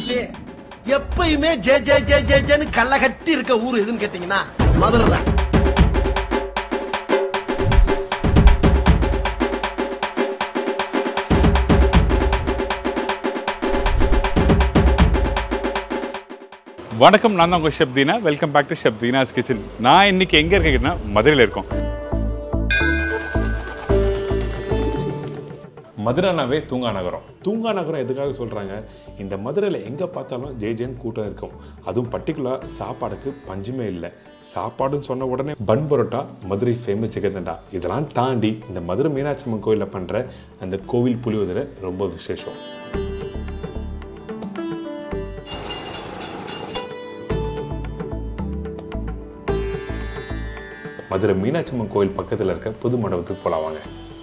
தமிழ்நாட்டிலே எப்பயுமே ஜே ஜே ஜே ஜே ஜேன்னு கள்ள கட்டி இருக்க ஊர் எதுன்னு கேட்டீங்கன்னா மதுரை தான் வணக்கம் நான் தான் உங்கள் chef Deena welcome back to chef Deena's kitchen நான் இன்னைக்கு எங்கே இருக்கேன்னா மதுரையில் இருக்கோம் மதுரைனாவே தூங்கா நகரம் தூங்கா நகரம் எதுக்காக சொல்கிறாங்க இந்த மதுரையில் எங்கே பார்த்தாலும் ஜே ஜேன்னு கூட்டம் இருக்கும் அதுவும் பர்டிகுலர் சாப்பாடுக்கு பஞ்சமே இல்லை சாப்பாடுன்னு சொன்ன உடனே பன் பரோட்டா மதுரை ஃபேமஸ் சிக்கன்டா இதெல்லாம் தாண்டி இந்த மதுரை மீனாட்சி அம்மன் கோயிலில் பண்ணுற அந்த கோவில் புளியோதரை ரொம்ப விசேஷம் மதுரை மீனாட்சி அம்மன் கோயில் பக்கத்தில் இருக்க புது மண்டபத்துக்கு போலாம் வாங்க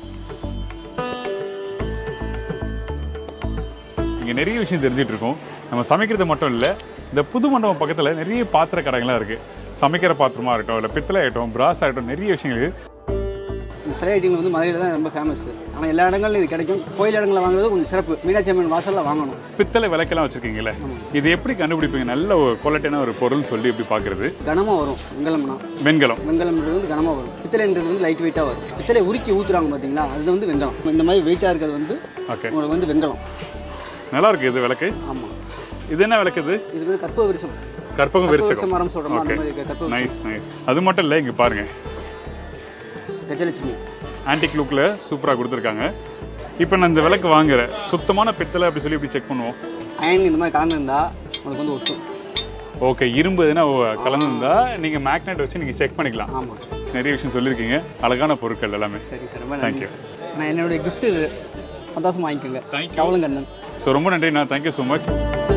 இங்கே நிறைய விஷயம் தெரிஞ்சிட்டு இருக்கோம் நம்ம சமைக்கிறது மட்டும் இல்லை இந்த புது மண்டபம் பக்கத்தில் நிறைய பாத்திர கடைகள்லாம் இருக்குது சமைக்கிற பாத்திரமா இருக்கட்டும் இல்லை பித்தளை ஆகட்டும் பிராஸ் ஆகட்டும் நிறைய விஷயங்கள் இருக்கு. இந்த சிலை ஐட்டங்கள் வந்து மதுரையில் தான் ரொம்ப ஃபேமஸ் ஆனால் எல்லா இடங்கள்லையும் இது கிடைக்கும் கோயில் இடங்களில் வாங்குறது கொஞ்சம் சிறப்பு மீனாட்சி அம்மன் வாசலில் வாங்கணும் பித்தளை விளக்கெல்லாம் வச்சுருக்கீங்களே இது எப்படி கண்டுபிடிப்பீங்க நல்ல ஒரு குவாலிட்டியான ஒரு பொருள்னு சொல்லி எப்படி பார்க்குறது கனமாக வரும் வெங்கலம்னா வெண்கலம் வெங்கலம்ன்றது வந்து கனமாக வரும் பித்தளைன்றது வந்து லைட் வெயிட்டாக வரும் பித்தளை உருக்கி ஊற்றுறாங்க பார்த்தீங்களா அது வந்து வெங்கலம் இந்த மாதிரி வெயிட்டாக இருக்கிறது வந்து ஓகே உங்களுக்கு வந்து வெங்கலம் நல்லா இருக்கு இது விளக்கு ஆமாம் இது என்ன விளக்கு இது இது வந்து கற்ப விருசம் கற்பகம் கற்ப விருச விரிச்சகம் மரம் சொல்கிறோம் அந்த ஓகே மாதிரி கற்ப விருசம் நைஸ் நைஸ் அது மட்டும் இல்லை இங்கே பாருங்க கஜலட்சுமி ஆன்டிக் லுக்கில் சூப்பராக கொடுத்துருக்காங்க இப்போ நான் இந்த விளக்கு வாங்குறேன் சுத்தமான பித்தளை அப்படி சொல்லி இப்படி செக் பண்ணுவோம் அயன் இந்த மாதிரி கலந்துருந்தா உங்களுக்கு வந்து ஒட்டும் ஓகே இரும்பு எதுனா கலந்துருந்தா நீங்கள் மேக்னெட் வச்சு நீங்கள் செக் பண்ணிக்கலாம் ஆமாம் நிறைய விஷயம் சொல்லியிருக்கீங்க அழகான பொருட்கள் எல்லாமே சரி சார் ரொம்ப Thank நன்றி you. நான் என்னுடைய gift இது சந்தோஷமா வாங்கிக்கோங்க Thank you. Kavalam Kannan so ரொம்ப நன்றி நான் தேங்க்யூ ஸோ மச்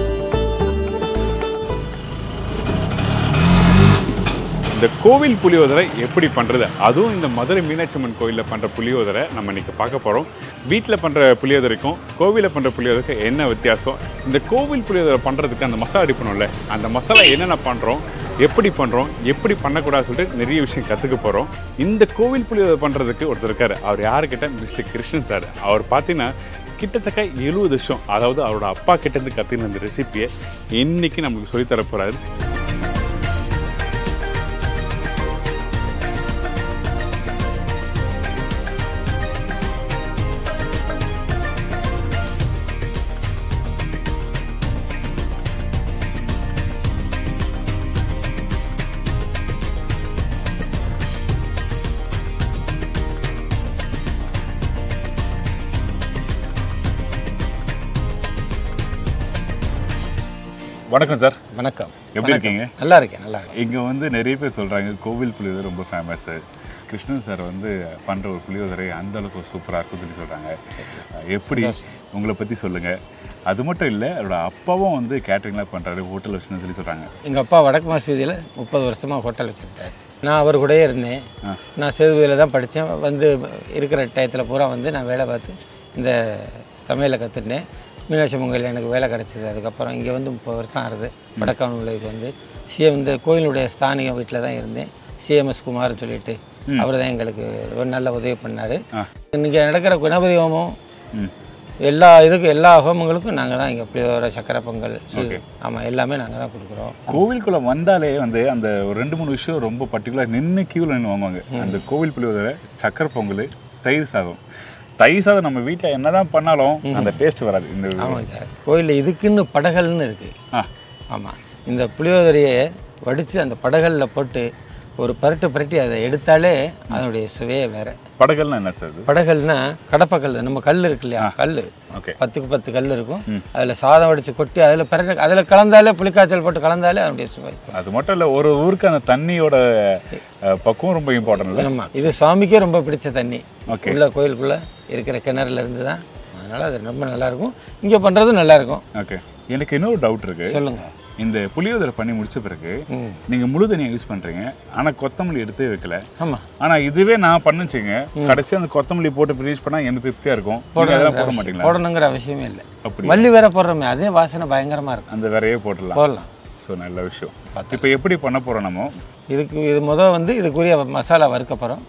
இந்த கோவில் புளியோதரை எப்படி பண்ணுறது அதுவும் இந்த மதுரை மீனாட்சி அம்மன் கோயிலில் பண்ணுற புளியோதரை நம்ம இன்னைக்கு பார்க்க போகிறோம் வீட்டில் பண்ணுற புளியோதரைக்கும் கோவிலில் பண்ணுற புளியோதரைக்கும் என்ன வித்தியாசம் இந்த கோவில் புளியோதரை பண்ணுறதுக்கு அந்த மசாலா அடிப்பணும்ல அந்த மசாலா என்னென்ன பண்ணுறோம் எப்படி பண்ணுறோம் எப்படி பண்ணக்கூடாது சொல்லிட்டு நிறைய விஷயம் கற்றுக்க போகிறோம் இந்த கோவில் புளியோதரை பண்ணுறதுக்கு ஒருத்தர் இருக்கார் அவர் யாருக்கிட்ட மிஸ்டர் கிருஷ்ணன் சார் அவர் பார்த்தீங்கன்னா கிட்டத்தட்ட எழுபது வருஷம் அதாவது அவரோட அப்பா கிட்டேருந்து கற்றுன அந்த ரெசிபியை இன்னைக்கு நமக்கு சொல்லித் தர போறாரு வணக்கம் சார் வணக்கம் எப்படி இருக்கீங்க நல்லா இருக்கேன் நல்லா இருக்கேன் இங்கே வந்து நிறைய பேர் சொல்கிறாங்க கோவில் புளியோதரை ரொம்ப ஃபேமஸ் கிருஷ்ணன் சார் வந்து பண்ணுற ஒரு புளியோதரை அந்த அளவுக்கு சூப்பராக இருக்குன்னு சொல்லி சொல்கிறாங்க எப்படி உங்களை பற்றி சொல்லுங்கள் அது மட்டும் இல்லை அவரோட அப்பாவும் வந்து கேட்டரிங்லாம் பண்ணுறாரு ஹோட்டல் வச்சுன்னு சொல்லி சொல்கிறாங்க எங்கள் அப்பா வடக்கு மசூதியில் முப்பது வருஷமாக ஹோட்டல் வச்சுருந்தார் நான் அவர் கூடயே இருந்தேன் ஆ. நான் சேதுபதியில் தான் படித்தேன் வந்து இருக்கிற டயத்தில் பூரா வந்து நான் வேலை பார்த்து இந்த சமையலை கற்றுட்டேன் மீனாட்சி மங்கையில் எனக்கு வேலை கிடச்சிது அதுக்கப்புறம் இங்கே வந்து முப்பது வருஷம் ஆகுது வடக்கான விளைவுக்கு வந்து சிஎம் இந்த கோயிலுடைய ஸ்தானிக வீட்டில் தான் இருந்தேன் சிஎம்எஸ் குமார்னு சொல்லிட்டு அவர் தான் எங்களுக்கு ஒரு நல்ல உதவி பண்ணார் ஆ. இன்றைக்கி நடக்கிற கணபதி ஹோமம் ம் எல்லா இதுக்கும் எல்லா ஹோமங்களுக்கும் நாங்கள் தான் இங்கே புளியோதரை சக்கரை பொங்கல் ஆமாம் எல்லாமே நாங்கள் தான் கொடுக்குறோம் கோவிலுக்குள்ள வந்தாலே வந்து அந்த ஒரு ரெண்டு மூணு விஷயம் ரொம்ப பர்டிகுலர் நின்று கியூவில் நின்று வாங்குவாங்க அந்த கோவில் புளியோதரை சக்கரை பொங்கல் தயிர் சாதம் தயிர் சாதம் நம்ம வீட்டில் என்னதான் பண்ணாலும் அந்த டேஸ்ட் வராது இந்த ஆமாங்க சார் கோயிலில் இதுக்குன்னு படகல்னு இருக்குது ஆ ஆமாம் இந்த புளியோதரையை வடித்து அந்த படகலில் போட்டு ஒரு பரட்டு பரட்டி அதை எடுத்தாலே அதனுடைய சுவையே வேறு படகல்னா என்ன சார் இது படகல்னா கடப்பக்கல் நம்ம கல் இருக்கு இல்லையா கல் ஓகே பத்துக்கு பத்து கல் இருக்கும் அதில் சாதம் வடித்து கொட்டி அதில் பரட்டு அதில் கலந்தாலே புளிக்காய்ச்சல் போட்டு கலந்தாலே அதனுடைய சுவை அது மட்டும் இல்லை ஒரு ஊருக்கு அந்த தண்ணியோட அஹ், பக்குவம் ரொம்ப இம்பார்ட்டன்ட் இல்லை ஆமாம் இது சுவாமிக்கே ரொம்ப பிடிச்ச தண்ணி Okay. உள்ள கோயிலுக்குள்ளே இருக்கிற கிணறுல இருந்து தான் அதனால் அது ரொம்ப நல்லாயிருக்கும் இங்கே பண்ணுறதும் நல்லாயிருக்கும் ஓகே எனக்கு இன்னொரு டவுட் இருக்கு சொல்லுங்கள் இந்த புளியோதரை பண்ணி முடிச்ச பிறகு ம் நீங்க முழு தண்ணியை யூஸ் பண்றீங்க ஆனா கொத்தமல்லி எடுத்தே வைக்கல ஆமாம் ஆனா இதுவே நான் பண்ணுச்சுங்க கடைசி அந்த கொத்தமல்லி போட்டு ஃப்ரீஸ் பண்ணா எனக்கு திருப்தியா இருக்கும் நீங்க அதெல்லாம் போட மாட்டீங்களா போடணுங்கிற அவசியமே இல்லை அப்படி மல்லி வேற போடுறோமே அதே வாசனை பயங்கரமாக இருக்கும் அந்த வேறையே போட்டுடலாம் போடலாம் ஸோ நல்ல விஷயம் இப்போ எப்படி பண்ண போறோம் நம்ம இதுக்கு இது முத வந்து இதுக்குரிய மசாலா வறுக்க போகிறோம் ஆ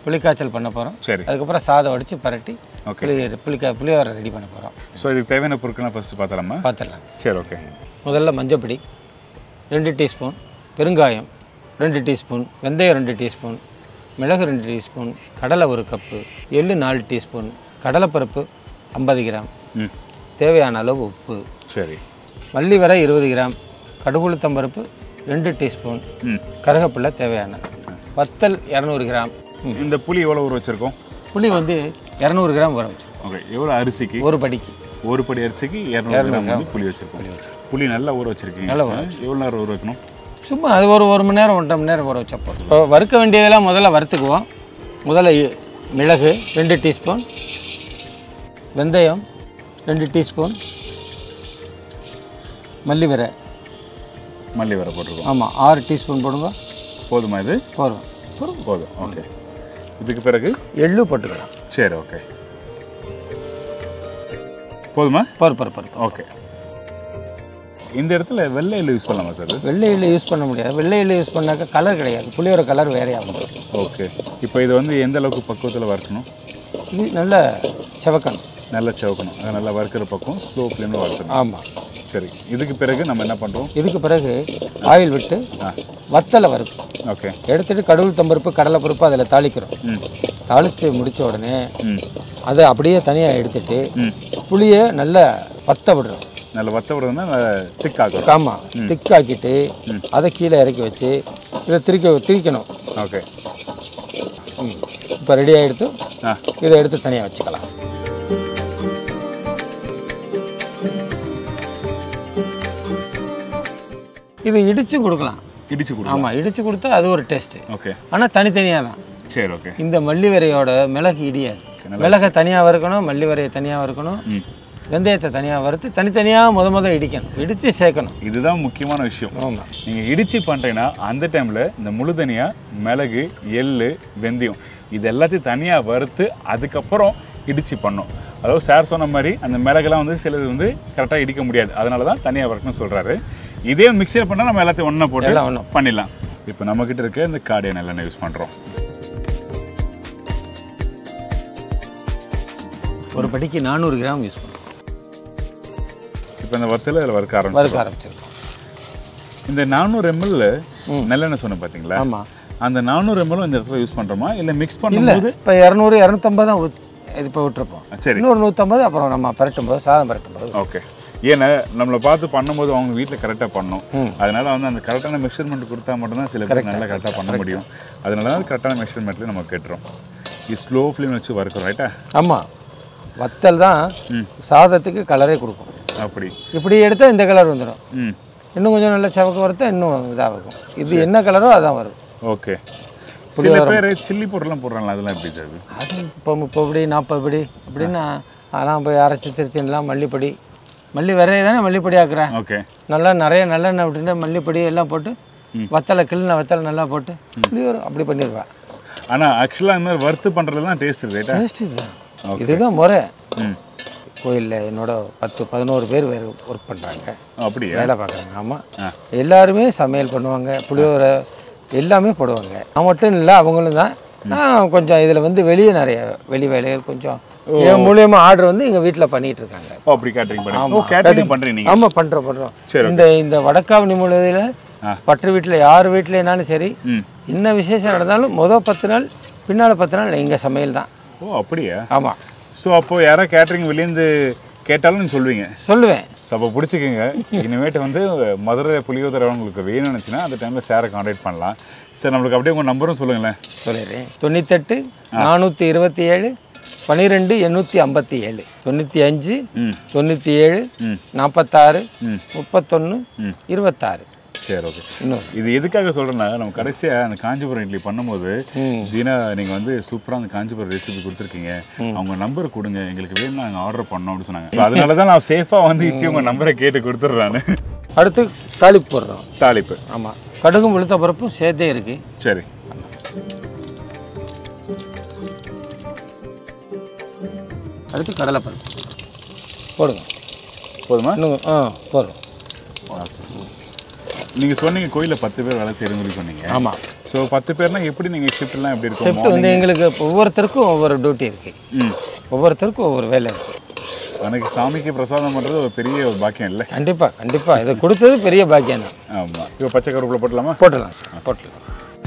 புளிக்காய்ச்சல் பண்ண போகிறோம் சரி. அதுக்கப்புறம் சாதம் வடித்து பரட்டி Okay. புளி புளிக்கா புளியோரை ரெடி பண்ண போகிறோம் ஸோ இதுக்கு தேவையான பொருட்கள்லாம் ஃபஸ்ட்டு பார்த்தலாமா பார்த்துடலாம் சரி ஓகே முதல்ல மஞ்சப்பொடி ரெண்டு டீஸ்பூன் பெருங்காயம் ரெண்டு டீஸ்பூன் வெந்தயம் ரெண்டு டீஸ்பூன் மிளகு ரெண்டு டீஸ்பூன் கடலை ஒரு கப்பு எள்ளு நாலு டீஸ்பூன் கடலைப்பருப்பு ஐம்பது கிராம் ம் தேவையான அளவு உப்பு சரி மல்லி வரை இருபது கிராம் கடுகுளுத்தம்பருப்பு ரெண்டு டீஸ்பூன் ம் கருகப்பில்லை தேவையான வத்தல் இரநூறு கிராம் ம். இந்த புளி எவ்வளோ ஊற வச்சுருக்கோம் புளி வந்து இரநூறு கிராம் வர வச்சு ஓகே எவ்வளோ அரிசிக்கு ஒரு படிக்கு ஒரு படி அரிசிக்கு இரநூறு கிராம் வந்து புளி வச்சுருக்கோம் புளி நல்லா ஊற வச்சுருக்கீங்க நல்லா ஊற எவ்வளோ நேரம் ஊற வைக்கணும் சும்மா அது ஒரு ஒரு மணி நேரம் ஒன்றரை மணி நேரம் ஊற வச்சா போதும் இப்போ வறுக்க வேண்டியதெல்லாம் முதல்ல வறுத்துக்குவோம் முதல்ல இ- மிளகு ரெண்டு டீஸ்பூன் வெந்தயம் ரெண்டு டீஸ்பூன் மல்லி விரை மல்லி வர போட்டிருக்கோம் ஆமாம் ஆறு டீஸ்பூன் போடுங்க போதுமா இது போதும் போதும் ஓகே இதுக்கு பிறகு எள்ளு போட்டுக்கலாம் சரி ஓகே போதுமா பரு பரு பரு ஓகே இந்த இடத்துல வெள்ளை எள்ளு யூஸ் பண்ணலாமா சார் வெள்ளை எள்ளு யூஸ் பண்ண முடியாது வெள்ளை எள்ளு யூஸ் பண்ணாக்கா கலர் கிடையாது புளியோர கலர் வேறையாகும் ஓகே இப்போ இது வந்து எந்த அளவுக்கு பக்குவத்தில் வறுக்கணும் இது நல்ல செவக்கணும் நல்லா செவக்கணும் அது நல்லா வறுக்கிற பக்கம் ஸ்லோ ஃப்ளேமில் வறுக்கணும் ஆமாம் சரி இதுக்கு பிறகு நம்ம என்ன பண்ணுறோம் இதுக்கு பிறகு ஆயில் விட்டு வத்தலை வறுக்கும் ஓகே எடுத்துட்டு கடவுள் தம்பருப்பு கடலை பருப்பு அதில் தாளிக்கிறோம் ம் தாளித்து முடித்த உடனே ம் அதை அப்படியே தனியாக எடுத்துட்டு ம் புளியை நல்லா வத்த விடுறோம் நல்ல வத்த விடுறதுனா நல்லா திக்காக்குறோம் ஆமாம் திக்காக்கிட்டு அதை கீழே இறக்கி வச்சு இதை திரிக்க திரிக்கணும் ஓகே இப்போ ரெடி ஆகிடுத்து ஆ இதை எடுத்து தனியாக வச்சுக்கலாம் இது இடித்து கொடுக்கலாம் இடிச்சு கொடுங்க ஆமாம் இடித்து கொடுத்தா அது ஒரு டேஸ்ட்டு ஓகே ஆனால் தனித்தனியாக தான் சரி ஓகே இந்த மல்லி விரையோட மிளகு இடியாது மிளகை தனியாக வறுக்கணும் மல்லி விரையை தனியாக வறுக்கணும் ம் வெந்தயத்தை தனியாக வறுத்து தனித்தனியாக முத முத இடிக்கணும் இடித்து சேர்க்கணும் இதுதான் முக்கியமான விஷயம் ஆமாம் நீங்கள் இடிச்சு பண்ணுறீங்கன்னா அந்த டைமில் இந்த முழுதனியாக மிளகு எள்ளு வெந்தயம் இது எல்லாத்தையும் தனியாக வறுத்து அதுக்கப்புறம் இடிச்சு பண்ணோம் அதாவது சார் சொன்ன மாதிரி அந்த மிளகுலாம் வந்து சிலது வந்து கரெக்டாக இடிக்க முடியாது அதனால தான் தனியாக வறுக்கணும்னு சொல்கிறாரு இதே மிக்சியில் பண்ணால் நம்ம எல்லாத்தையும் ஒன்றா போட்டு எல்லாம் ஒண்ணா. பண்ணிடலாம் இப்போ நம்மக்கிட்ட இருக்க இந்த கார்டியை நல்லெண்ணெய் யூஸ் பண்ணுறோம் ஒரு படிக்கு நானூறு கிராம் யூஸ் பண்ணுறோம் இப்போ இந்த வறுத்தல இதில் வறுக்க ஆரம்பிச்சு வறுக்க ஆரம்பிச்சிருக்கோம் இந்த நானூறு எம்எல் நல்லெண்ணெய் சொன்னேன் பார்த்தீங்களா ஆமாம் அந்த நானூறு எம்எல் இந்த இடத்துல யூஸ் பண்ணுறோமா இல்லை மிக்ஸ் இல்லை பண்ணும்போது இப்போ இரநூறு இரநூத்தம்பது தான் ஊத்- இது இப்போ விட்டுருப்போம் சரி இன்னொரு நூற்றம்பது அப்புறம் நம்ம பரட்டும் போது சாதம் பரட்டும் போது ஓகே ஏன்னா நம்மளை பார்த்து பண்ணும்போது அவங்க வீட்டில் கரெக்டாக பண்ணணும் அதனால வந்து அந்த கரெக்டான மெஷர்மெண்ட் கொடுத்தா மட்டும்தான் சில பேர் நல்லா கரெக்டாக பண்ண முடியும் அதனால தான் கரெக்டான மெஷர்மெண்ட்ல நம்ம கேட்டுறோம் இது ஸ்லோ ஃப்ளேம் வச்சு வறுக்கிறோம் ரைட்டா ஆமாம் வத்தல் தான் சாதத்துக்கு கலரே கொடுக்கும் அப்படி இப்படி எடுத்தால் இந்த கலர் வந்துடும் ம் இன்னும் கொஞ்சம் நல்ல செவக்க வறுத்தா இன்னும் இதாக இருக்கும் இது என்ன கலரோ அதான் வரும் ஓகே சில பேர் சில்லி பவுடர்லாம் போடுறாங்களா அதெல்லாம் எப்படி சார் அது அது இப்போ முப்பது படி நாற்பது படி அப்படின்னா அதெல்லாம் போய் அரைச்சி திருச்சின்லாம் மல்லிப்பொடி மல்லி விரைய தானே மல்லிப்பொடி ஆக்குறேன் ஓகே நல்லா நிறைய நல்லெண்ணெய் விட்டுட்டு மல்லிப்பொடி எல்லாம் போட்டு வத்தலை கிள்ளின வத்தலை நல்லா போட்டு இப்படி வரும் அப்படி பண்ணிடுவேன் ஆனால் ஆக்சுவலாக இந்த மாதிரி வறுத்து பண்ணுறதுலாம் டேஸ்ட் இருக்கு ரைட்டா டேஸ்ட் இதுதான் இதுதான் முறை ம் கோயிலில் என்னோட பத்து பதினோரு பேர் வேறு ஒர்க் பண்ணுறாங்க அப்படியா வேலை பார்க்குறாங்க ஆமாம் எல்லாருமே சமையல் பண்ணுவாங்க புளியோரை எல்லாமே போடுவாங்க நான் மட்டும் இல்லை அவங்களும் தான் நான் கொஞ்சம் இதில் வந்து வெளியே நிறைய வெளி வேலைகள் கொஞ்சம் என் மூலியமா ஆர்டர் வந்து எங்கள் வீட்டில் பண்ணிட்டு இருக்காங்க ஓ அப்படி கேட்டரிங் பண்ணி ஓ கேட்டரிங் பண்ணுறீங்க நீங்கள் ஆமாம் பண்ணுறோம் பண்ணுறோம் சரி, இந்த இந்த வடக்காவணி மூலையில் பற்று வீட்டில் யார் வீட்டிலனாலும் சரி ம் என்ன விசேஷம் நடந்தாலும் மொதல் பத்து நாள் பின்னால் பத்து நாள் எங்கள் சமையல் தான் ஓ அப்படியா ஆமாம் ஸோ அப்போ யாரோ கேட்டரிங் வெளியேந்து கேட்டாலும் நீங்க சொல்லுவீங்க சொல்லுவேன் ஸோ அப்போ பிடிச்சிக்கோங்க இனிமேட்டு வந்து மதுரை புளியோதரை உங்களுக்கு வேணும்னு நினச்சின்னா அந்த டைமில் சாரை காண்டாக்ட் பண்ணலாம் சார் நம்மளுக்கு அப்படியே உங்கள் நம்பரும் சொல்லுங்களேன் சொல்லிடுறேன் தொண்ணூத்தெட்டு நானூற்றி இருபத்தி ஏழு பன்னிரெண்டு எண்ணூற்றி ஐம்பத்தி ஏழு தொண்ணூற்றி அஞ்சு ம் தொண்ணூற்றி ஏழு ம் நாற்பத்தாறு ம் முப்பத்தொன்று ம் இருபத்தாறு சரி ஓகே இன்னும் இது எதுக்காக சொல்கிறேன்னா நம்ம கடைசியாக அந்த காஞ்சிபுரம் இட்லி பண்ணும்போது தீனா நீங்கள் வந்து சூப்பராக அந்த காஞ்சிபுரம் ரெசிபி கொடுத்துருக்கீங்க அவங்க நம்பர் கொடுங்க எங்களுக்கு வேணும் நாங்கள் ஆர்டர் பண்ணோம் அப்படின்னு சொன்னாங்க So அதனால தான் நான் சேஃபாக வந்து இப்பயும் உங்கள் நம்பரை கேட்டு கொடுத்துட்றான்னு அடுத்து தாளிப்பு போடுறோம் தாளிப்பு ஆமாம் கடுகும் உளுத்த பருப்பும் சேர்த்தே இருக்குது சரி அடுத்து கடலைப்பருப்பு போடுங்க போதுமா இன்னும் ஆ போதும் நீங்க சொன்னீங்க கோயில்ல பத்து பேர் வேலை செய்யறதுன்னு சொல்லி சொன்னீங்க ஆமாம் ஸோ பத்து பேர்னா எப்படி நீங்க ஷிஃப்ட்லாம் எப்படி இருக்கும் ஷிஃப்ட் வந்து எங்களுக்கு ஒவ்வொருத்தருக்கும் ஒவ்வொரு டியூட்டி இருக்குது ம் ஒவ்வொருத்தருக்கும் ஒவ்வொரு வேலை இருக்குது எனக்கு சாமிக்கு பிரசாதம் பண்றது ஒரு பெரிய ஒரு பாக்கியம் இல்லை கண்டிப்பாக கண்டிப்பாக இதை கொடுத்தது பெரிய பாக்கியம் தான் ஆமா இப்போ பச்சை கருவேப்பிலை போட்டலாமா போட்டுடலாம் சார் போட்டுடலாம்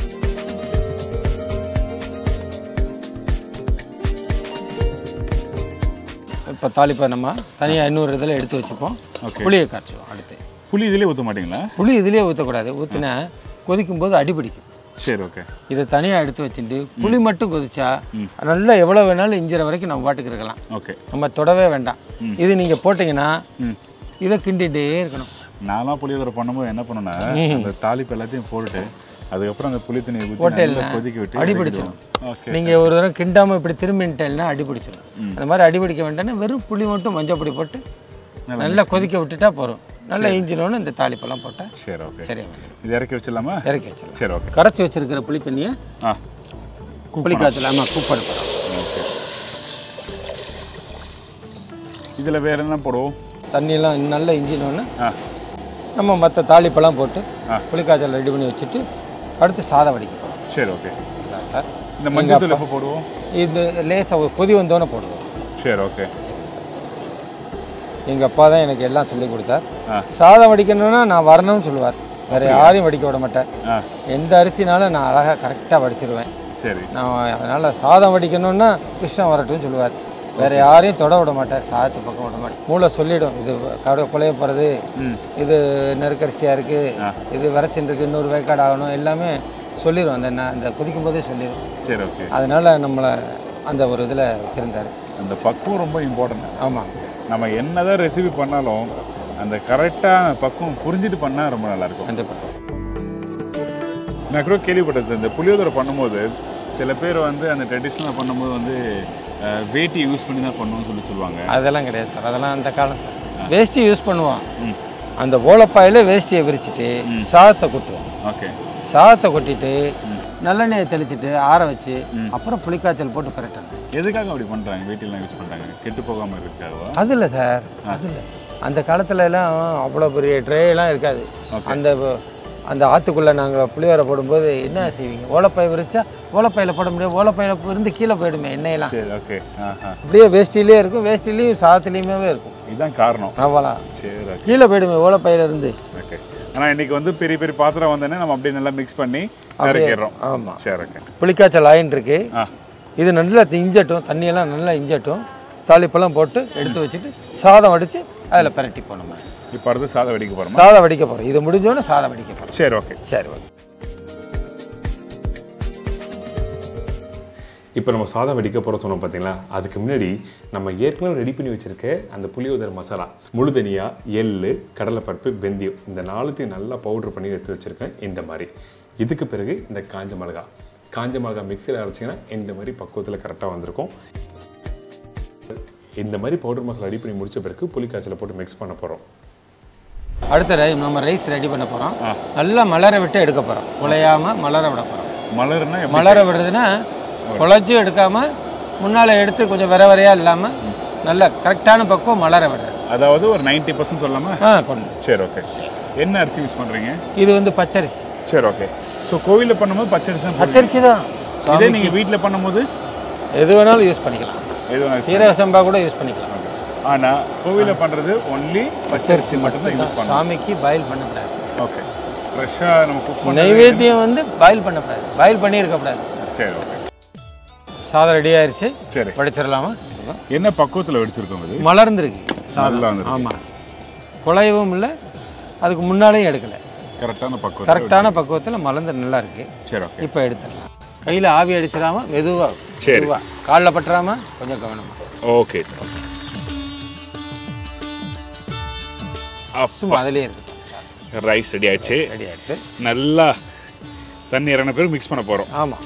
இப்போ தாளிப்பை நம்ம தனியாக இன்னொரு இதில் எடுத்து வச்சுப்போம் Okay. புளியை காய்ச்சுவோம் அடுத்து புளி இதுலயே ஊற்ற மாட்டீங்களா புளி இதுலேயே ஊற்றக்கூடாது ஊற்றினா கொதிக்கும் போது அடி பிடிக்கும் சரி ஓகே இதை தனியாக எடுத்து வச்சுட்டு புளி மட்டும் கொதிச்சா நல்லா எவ்வளோ வேணாலும் இஞ்சிற வரைக்கும் நம்ம பாட்டுக்கு இருக்கலாம் ஓகே நம்ம தொடவே வேண்டாம் இது நீங்கள் போட்டிங்கன்னா இதை கிண்டிகிட்டே இருக்கணும் நான்லாம் புளியோதரை பண்ணும்போது என்ன பண்ணுவேன்னா அந்த தாளிப்பு எல்லாத்தையும் போட்டுட்டு அதுக்கப்புறம் அந்த புளி தண்ணியை ஊற்றி போட்டேல்ல, நல்லா கொதிக்க விட்டு அடி இறக்கிடுவேன். பிடிச்சிடும். ஓகே நீங்கள் ஒரு தடவை கிண்டாமல் இப்படி திரும்பிட்டேன்னா அடி பிடிச்சிடும் அந்த மாதிரி அடி பிடிக்க வேண்டாம்னா வெறும் புளி மட்டும் மஞ்சள் பொடி போட்டு நல்லா கொதிக்க விட்டுட்டா போதும் நல்லா இஞ்சினோன்னு இந்த தாளிப்பெல்லாம் போட்டால் சரி ஓகே சரியா வந்துடும் இது இறக்கி வச்சிடலாமா இறக்கி வச்சிடலாம் சரி ஓகே கரைச்சி வச்சிருக்கிற புளி தண்ணியை ஆ புளி காய்ச்சல் ஆமாம் கூப்பாடு போகிறோம் ஓகே இதில் வேற என்ன போடுவோம் தண்ணியெல்லாம் நல்லா இஞ்சினோன்னு ஆ நம்ம மற்ற தாளிப்பெல்லாம் போட்டு ஆ. புளிக்காய்ச்சல் ரெடி பண்ணி வச்சுட்டு அடுத்து சாதம் வடிக்க போகிறோம் சரி ஓகே சார் இந்த மஞ்சள் தூள் எப்போ போடுவோம் இது லேசாக ஒரு கொதி வந்தோன்னே போடுவோம் சரி ஓகே எங்கள் அப்பா தான் எனக்கு எல்லாம் சொல்லி கொடுத்தார் ஆ. சாதம் வடிக்கணும்னா நான் வரணும்னு சொல்லுவார் வேறு யாரையும் வடிக்க விட மாட்டேன் ஆ எந்த அரிசினாலும் நான் அழகாக கரெக்டாக வடிச்சிருவேன் சரி நான் அதனால் சாதம் வடிக்கணும்னா கிருஷ்ணன் வரட்டும்னு சொல்லுவார் வேறு யாரையும் தொட விட மாட்டார் சாதத்து பக்கம் விட மாட்டேன் மூளை சொல்லிடும் இது கடை குழைய போகிறது இது நெருக்கரிசியாக இருக்குது இது விரைச்சின்னு இருக்கு இன்னொரு வேக்காடு ஆகணும் எல்லாமே சொல்லிடும் அந்த நான் அந்த கொதிக்கும் போதே சொல்லிடும் சரி ஓகே அதனால் நம்மளை அந்த ஒரு இதில் வச்சுருந்தார் அந்த பக்குவம் ரொம்ப இம்பார்ட்டன்ட் ஆமாம் நம்ம என்னதான் ரெசிபி பண்ணாலும் அந்த கரெக்டான பக்குவம் புரிஞ்சுட்டு பண்ணால் ரொம்ப நல்லாயிருக்கும் கண்டிப்பாக நான் கூட கேள்விப்பட்டேன் சார் இந்த புளியோதரை பண்ணும்போது சில பேர் வந்து அந்த ட்ரெடிஷ்னலாக பண்ணும்போது வந்து அஹ், வேட்டி யூஸ் பண்ணி தான் பண்ணணும்னு சொல்லி சொல்லுவாங்க அதெல்லாம் கிடையாது சார் அதெல்லாம் அந்த காலம் சார் வேஷ்டி யூஸ் பண்ணுவோம் அந்த ஓலப்பாயில் வேஷ்டியை விரிச்சிட்டு சாதத்தை கொட்டுவோம் ஓகே சாதத்தை கொட்டிட்டு நல்லெண்ணெயை தெளிச்சிட்டு ஆற வச்சு அப்புறம் புளிக்காய்ச்சல் போட்டு பிரட்டணும் எதுக்காக அப்படி பண்ணுறாங்க வேட்டிலாம் யூஸ் பண்ணுறாங்க கெட்டு போகாமல் இருக்காகவா அது இல்லை சார் அது இல்லை அந்த காலத்துல எல்லாம் அவ்வளோ பெரிய ட்ரே எல்லாம் இருக்காது அந்த வ- அந்த ஆற்றுக்குள்ளே நாங்கள் புளியோரை போடும்போது என்ன செய்வீங்க ஓலப்பை விரிச்சா ஓலப்பையில் போட முடியாது ஓலப்பையில் இருந்து கீழே போயிடுமே எண்ணெயெல்லாம் சரி ஓகே ஆஹா அப்படியே வேஷ்டிலே இருக்கும் வேஷ்டிலையும் சாதத்துலேயுமே இருக்கும் இதுதான் காரணம் அவ்வளோ சரி ஓகே கீழே போயிடுமே ஓலப்பையில இருந்து ஓகே ஆனால் இன்னைக்கு வந்து பெரிய பெரிய பாத்திரம் வந்தோடனே நம்ம அப்படியே நல்லா மிக்ஸ் பண்ணி இறக்கிடுறோம் ஆமாம் சரி ஓகே புளிக்காய்ச்சல் ஆயின் இருக்கு ஆ இது நல்லா இஞ்சட்டும் தண்ணியெல்லாம் நல்லா இஞ்சட்டும் தாளிப்பெல்லாம் போட்டு எடுத்து வச்சுட்டு சாதம் வடித்து அதில் பிரட்டி போகணும் இப்போ அடுத்து சாதம் வெடிக்க போகிறோமா சாதம் வடிக்க போகிறோம் இது முடிஞ்சோடனே சாதம் வடிக்க போகிறோம் சரி ஓகே சரி ஓகே இப்போ நம்ம சாதம் வெடிக்க போகிற சொன்னோம் பார்த்தீங்களா அதுக்கு முன்னாடி நம்ம ஏற்கனவே ரெடி பண்ணி வச்சிருக்க அந்த புளியோதரை மசாலா முழு தனியா எள்ளு கடலைப்பருப்பு வெந்தயம் இந்த நாலுத்தையும் நல்லா பவுடர் பண்ணி எடுத்து வச்சிருக்கேன் இந்த மாதிரி இதுக்கு பிறகு இந்த காஞ்ச மிளகா காஞ்ச மிளகா மிக்சியில் அரைச்சிங்கன்னா இந்த மாதிரி பக்குவத்தில் கரெக்டாக வந்திருக்கும் இந்த மாதிரி பவுடர் மசாலா ரெடி பண்ணி முடிச்ச பிறகு புளிக்காய்ச்சலை போட்டு மிக்ஸ் பண்ண போகிறோம் அடுத்த ரை நம்ம ரைஸ் ரெடி பண்ண போகிறோம் நல்லா மலர விட்டு எடுக்க போகிறோம் குலையாம மலர விட போகிறோம் மலர்னா எப்படி மலர விடுறதுன்னா குழச்சும் எடுக்காம முன்னால் எடுத்து கொஞ்சம் விர விரையா இல்லாமல் நல்ல கரெக்டான பக்குவம் மலர விடுறது அதாவது ஒரு நைன்டி பர்சன்ட் சொல்லாமா ஆ கொண்டு சரி ஓகே என்ன அரிசி யூஸ் பண்ணுறீங்க இது வந்து பச்சரிசி சரி ஓகே ஸோ கோவிலில் பண்ணும்போது பச்சரிசி தான் போடுவீங்க. பச்சரிசி தான் இதே நீங்கள் வீட்டில் பண்ணும்போது எது வேணாலும் யூஸ் பண்ணிக்கலாம் எது வேணா use சீரக சம்பா கூட யூஸ் பண்ணிக்கலாம் பண்ணலாம். ஆனா கோவிலில் பண்ணுறது ஒன்லி பச்சரிசி மட்டும்தான் யூஸ் பண்ணணும் சாமிக்கு பாயில் பண்ணக்கூடாது ஓகே ஃப்ரெஷ்ஷாக நம்ம குக் பண்ண நைவேத்தியம் வந்து பாயில் பண்ணக்கூடாது பாயில் பண்ணி இருக்கக்கூடாது சரி ஓகே சாதம் ரெடி ஆயிருச்சு சரி வடிச்சிடலாமா என்ன பக்குவத்தில் வெடிச்சிருக்கோம் இது மலர்ந்துருக்கு சாதம் நல்லா வந்துருக்கு. ஆமாம் குழையவும் இல்லை அதுக்கு முன்னாலேயும் எடுக்கலை கரெக்டான பக்குவம் கரெக்டான பக்குவத்தில் மலர்ந்து நல்லா இருக்கு சரி ஓகே இப்போ எடுத்துடலாம் கையில் ஆவி அடிச்சிடாம மெதுவாக சரி. மெதுவாக காலில் பட்டுறாம கொஞ்சம் கவனமா ஓகே சார் சும்மா அதிலே இருக்கட்டும் ரைஸ் ரெடி ஆயிடுச்சு ரெடி ஆகிடுது நல்லா தண்ணி இறங்கின பேர் மிக்ஸ் பண்ண போகிறோம் ஆமாம்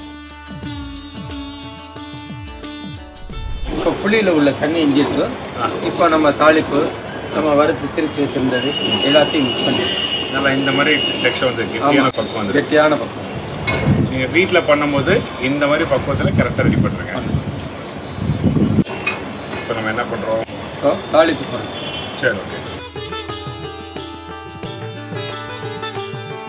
இப்போ புளியில் உள்ள தண்ணி இஞ்சிருக்கு இப்போ நம்ம தாளிப்பு நம்ம வறுத்து திரிச்சு வச்சிருந்தது எல்லாத்தையும் மிக்ஸ் பண்ணிடுறோம் நல்லா இந்த மாதிரி டெக்ஸ்டர் வந்து கெட்டியான பக்குவம் வந்து கெட்டியான பக்கம் நீங்கள் வீட்டில் பண்ணும்போது இந்த மாதிரி பக்குவத்தில் கரெக்டாக ரெடி பண்ணுறேங்க இப்போ நம்ம என்ன பண்ணுறோம் இப்போ தாளிப்பு போடுறோம் சரி ஓகே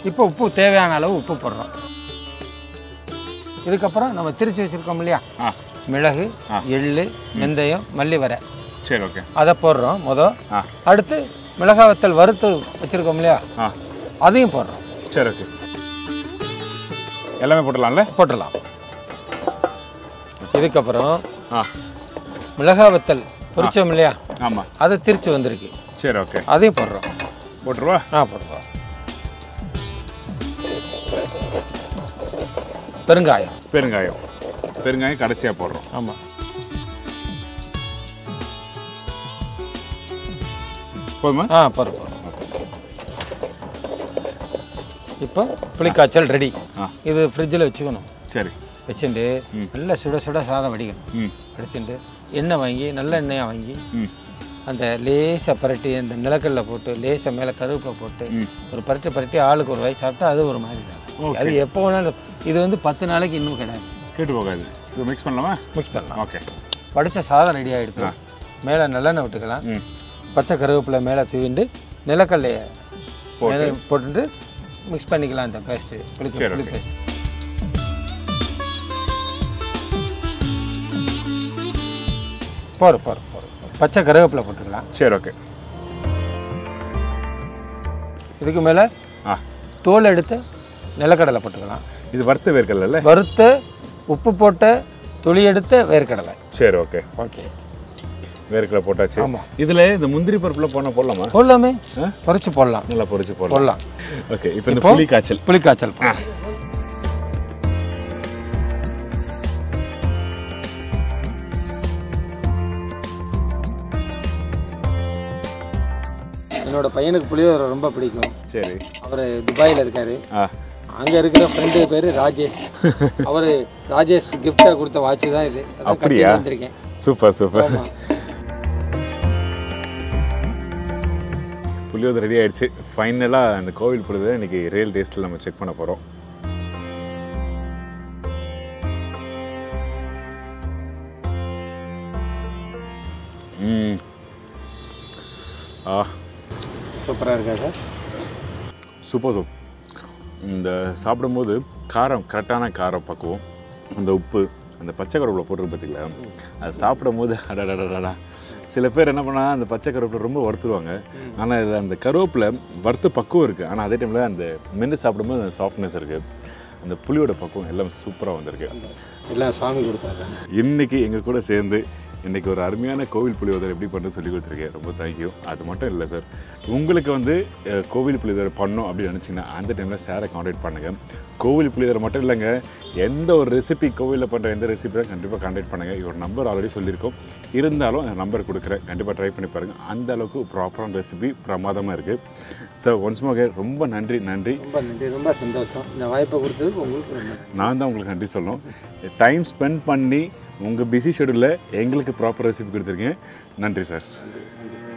இப்போ உப்பு தேவையான அளவு உப்பு போடுறோம் இதுக்கப்புறம் நம்ம திரிச்சு வச்சுருக்கோம் இல்லையா ஆ மிளகு எள்ளு வெந்தயம் மல்லி வரை சரி ஓகே அதை போடுறோம் மொதல் ஆ அடுத்து மிளகாய் வத்தல் வறுத்து வச்சுருக்கோம் இல்லையா ஆ அதையும் போடுறோம் சரி ஓகே எல்லாமே போட்டுடலாம்ல போட்டுடலாம் இதுக்கப்புறம் ஆ மிளகாய் வத்தல் பொரிச்சோம் இல்லையா ஆமாம் அதை திரிச்சு வந்திருக்கு சரி ஓகே அதையும் போடுறோம் போட்டுருவா ஆ போடுறோம் பெருங்காயம் பெருங்காயம் பெருங்காயம் கடைசியாக போடுறோம் ஆமாம் போதுமா ஆ போடுறோம் போடுறோம் இப்போ புளிக்காய்ச்சல் ரெடி ஆ. இது ஃப்ரிட்ஜில் வச்சுக்கணும் சரி வச்சுட்டு நல்லா சுட சுட சாதம் வடிக்கணும் ம் வடிச்சுட்டு எண்ணெய் வாங்கி நல்ல எண்ணெயாக வாங்கி ம் அந்த லேசாக பரட்டி அந்த நிலக்கல்ல போட்டு லேசாக மேலே கருவேப்பிலை போட்டு ஒரு பரட்டி பரட்டி ஆளுக்கு ஒரு வாய் சாப்பிட்டா அது ஒரு மாதிரி இருக்கும் அது எப்போ வேணாலும் இது வந்து பத்து நாளைக்கு இன்னும் கிடையாது கேட்டு போகாது இது மிக்ஸ் பண்ணலாமா மிக்ஸ் பண்ணலாம் ஓகே வடித்த சாதம் ரெடி ஆகிடுது மேலே நல்லெண்ணெய் விட்டுக்கலாம் ம் பச்சை கருவேப்பிலை மேலே தூவிண்டு நிலக்கல்லையை மேலே போட்டுட்டு மிக்ஸ் பண்ணிக்கலாம் அந்த பேஸ்ட்டு புளி சரி, புளி okay. பேஸ்ட் போகிறோம் போகிறோம் போகிறோம் பச்சை கருவேப்பிலை போட்டுக்கலாம் சரி ஓகே இதுக்கு மேலே ஆ தோல் எடுத்து நிலக்கடலை போட்டுக்கலாம் இது வறுத்த வேர்க்கடலை வறுத்த உப்பு போட்ட துளி எடுத்த வேர்க்கடலை சரி ஓகே ஓகே வேர்க்கடலை போட்டாச்சு ஆமா. இதுல இந்த முந்திரி பருப்புல போன போடலாமா போடலாமே பொரிச்சு போடலாம் நல்லா பொரிச்சு போடலாம் போடலாம் ஓகே இப்போ இந்த இப்போ புளி காய்ச்சல் புளிக்காய்ச்சல் போடலாம். என்னோட பையனுக்கு புளியோதரை ரொம்ப பிடிக்கும் சரி அவர் துபாயில் இருக்காரு ஆ அங்கே இருக்கிற ஃப்ரெண்டு பேர் ராஜேஷ் அவர் ராஜேஷ் கிஃப்டாக கொடுத்த வாட்ச் தான் இது அதான் கட்டி அப்படியா? வந்திருக்கேன் சூப்பர் சூப்பர் ஆமா. புளியோதரை ரெடி ஆயிடுச்சு ஃபைனலாக அந்த கோவில் புளியோதரை இன்னைக்கு ரியல் டேஸ்ட்டில் நம்ம செக் பண்ண போகிறோம் ம் ஆ சூப்பராக இருக்கா சார் சூப்பர் சூப் இந்த சாப்பிடும்போது காரம் கரெக்டான காரம் பக்குவம் அந்த உப்பு அந்த பச்சை கருவேப்பிலை போட்டிருக்கு பார்த்தீங்களா அது சாப்பிடும்போது அடடடடா சில பேர் என்ன பண்ணா அந்த பச்சை கருவேப்பிலை ரொம்ப வறுத்துருவாங்க ஆனால் இதில் அந்த கருவேப்பிலை வறுத்து பக்குவம் இருக்குது ஆனால் அதே டைமில் அந்த மென்று சாப்பிடும்போது அந்த சாஃப்ட்னஸ் இருக்குது அந்த புளியோட பக்குவம் எல்லாம் சூப்பராக வந்திருக்கு எல்லாம் சுவாமி கொடுத்தாரு இன்னைக்கு எங்கள் கூட சேர்ந்து இன்னைக்கு ஒரு அருமையான கோவில் புளியோதரை எப்படி பண்ணுறது சொல்லி கொடுத்துருக்கேன் ரொம்ப தேங்க்யூ அது மட்டும் இல்லை சார் உங்களுக்கு வந்து அஹ், கோவில் புளியோதரை பண்ணணும் அப்படின்னு நினச்சிங்கன்னா அந்த டைமில் சாரை காண்டாக்ட் பண்ணுங்கள் கோவில் புளியோதரை மட்டும் இல்லைங்க எந்த ஒரு ரெசிபி கோவிலில் பண்ணுற எந்த ரெசிபி கண்டிப்பாக காண்டாக்ட் பண்ணுங்கள் இவர் நம்பர் ஆல்ரெடி சொல்லியிருக்கோம் இருந்தாலும் அந்த நம்பர் கொடுக்குறேன் கண்டிப்பாக ட்ரை பண்ணி பாருங்கள் அந்த அளவுக்கு ப்ராப்பரான ரெசிபி பிரமாதமாக இருக்குது சார் ஒன்ஸ் மோகே ரொம்ப நன்றி நன்றி ரொம்ப நன்றி ரொம்ப சந்தோஷம் இந்த வாய்ப்பை கொடுத்ததுக்கு உங்களுக்கு ரொம்ப நன்றி நான் தான் உங்களுக்கு நன்றி சொல்லணும் டைம் ஸ்பெண்ட் பண்ணி உங்கள் பிஸி ஷெடியூலில் எங்களுக்கு ப்ராப்பர் ரெசிபி கொடுத்துருக்கீங்க நன்றி சார்